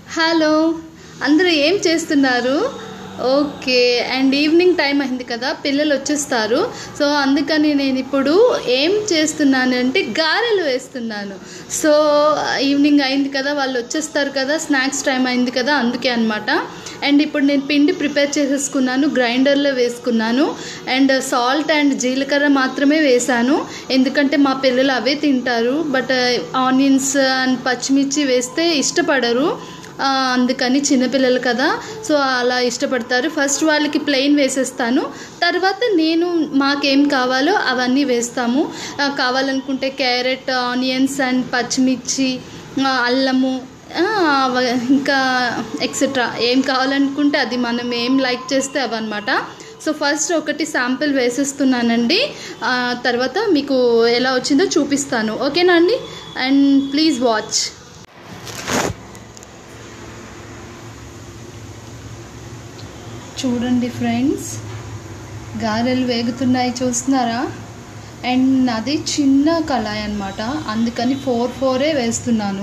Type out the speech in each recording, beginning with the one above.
hello అందరూ ఏం చేస్తున్నారు ఓకే అండ్ ఈవినింగ్ టైం అయింది కదా పిల్లలు వచ్చేస్తారు సో అందుకని నేను ఇప్పుడు ఏం చేస్తున్నాను అంటే గారెలు వేస్తున్నాను సో ఈవినింగ్ అయింది కదా వాళ్ళు వచ్చేస్తారు కదా స్నాక్స్ టైం అయింది కదా అందుకే అనమాట అండ్ ఇప్పుడు నేను పిండి ప్రిపేర్ చేసేసుకున్నాను గ్రైండర్లో వేసుకున్నాను అండ్ సాల్ట్ అండ్ జీలకర్ర మాత్రమే వేశాను ఎందుకంటే మా పిల్లలు అవే తింటారు బట్ ఆనియన్స్ అండ్ పచ్చిమిర్చి వేస్తే ఇష్టపడరు ఆ, అందుకని చిన్నపిల్లలు కదా సో అలా ఇష్టపడతారు ఫస్ట్ వాళ్ళకి ప్లెయిన్ వేసేస్తాను తర్వాత నేను మాకేం కావాలో అవన్నీ వేస్తాము ఆ, కావాలనుకుంటే క్యారెట్ ఆనియన్స్ అండ్ పచ్చిమిర్చి ఆ, అల్లము ఆ, అవ- ఇంకా ఎక్సెట్రా ఏం కావాలనుకుంటే అది మనం ఏం లైక్ చేస్తే అవన్నమాట సో ఫస్ట్ ఒకటి శాంపిల్ వేసేస్తున్నానండి ఆ, తర్వాత మీకు ఎలా వచ్చిందో చూపిస్తాను ఓకేనా అండి అండ్ ప్లీజ్ వాచ్ చూడండి ఫ్రెండ్స్ గారెలు వేగుతున్నాయి చూస్తున్నారా అండ్ నాది చిన్న కళాయి అనమాట అందుకని ఫోర్ ఫోరే వేస్తున్నాను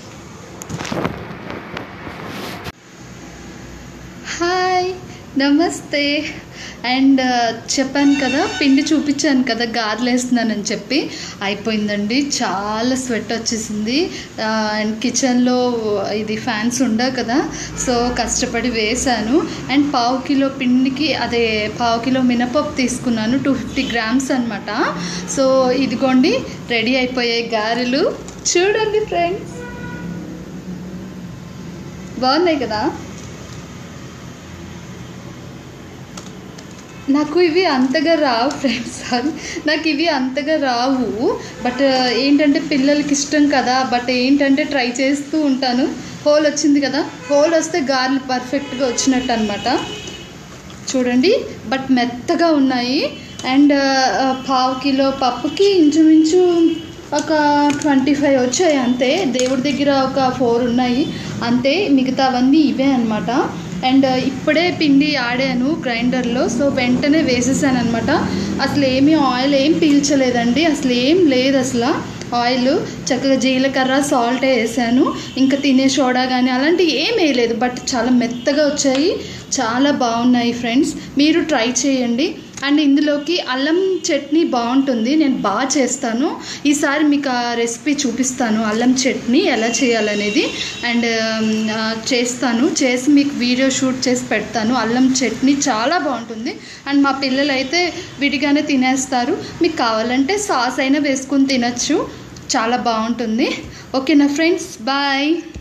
హాయ్ నమస్తే అండ్ చెప్పాను కదా పిండి చూపించాను కదా గారెలు వేస్తున్నానని చెప్పి అయిపోయిందండి చాలా స్వెట్ వచ్చేసింది అండ్ కిచెన్లో ఇది ఫ్యాన్స్ ఉండవు కదా సో కష్టపడి వేశాను అండ్ పావు కిలో పిండికి అదే పావు కిలో మినపప్పు తీసుకున్నాను టూ ఫిఫ్టీ గ్రామ్స్ అనమాట సో ఇదిగోండి రెడీ అయిపోయాయి గారెలు చూడండి ఫ్రెండ్స్ బాగున్నాయి కదా నాకు ఇవి అంతగా రావు ఫ్రెండ్స్ సారీ నాకు ఇవి అంతగా రావు బట్ ఏంటంటే పిల్లలకి ఇష్టం కదా బట్ ఏంటంటే ట్రై చేస్తూ ఉంటాను హోల్ వచ్చింది కదా హోల్ వస్తే గార్లు పర్ఫెక్ట్గా వచ్చినట్టు అనమాట చూడండి బట్ మెత్తగా ఉన్నాయి అండ్ పావు కిలో పప్పుకి ఇంచుమించు ఒక ట్వంటీ ఫైవ్ వచ్చాయి అంతే దేవుడి దగ్గర ఒక ఫోర్ ఉన్నాయి అంతే మిగతావన్నీ ఇవే అనమాట అండ్ ఇప్పుడే పిండి ఆడాను గ్రైండర్లో సో వెంటనే వేసేసాను అనమాట అసలు ఏమీ ఆయిల్ ఏం పీల్చలేదండి అసలు ఏం లేదు అసలు ఆయిల్ చక్కగా జీలకర్ర సాల్ట్ వేసాను ఇంకా తినే సోడా కానీ అలాంటివి ఏం వేయలేదు బట్ చాలా మెత్తగా వచ్చాయి చాలా బాగున్నాయి ఫ్రెండ్స్ మీరు ట్రై చేయండి అండ్ ఇందులోకి అల్లం చట్నీ బాగుంటుంది నేను బాగా చేస్తాను ఈసారి మీకు ఆ రెసిపీ చూపిస్తాను అల్లం చట్నీ ఎలా చేయాలనేది అండ్ ఆ, చేస్తాను చేసి మీకు వీడియో షూట్ చేసి పెడతాను అల్లం చట్నీ చాలా బాగుంటుంది అండ్ మా పిల్లలు అయితే విడిగానే తినేస్తారు మీకు కావాలంటే సాస్ అయినా వేసుకుని తినచ్చు చాలా బాగుంటుంది ఓకేనా ఫ్రెండ్స్ బాయ్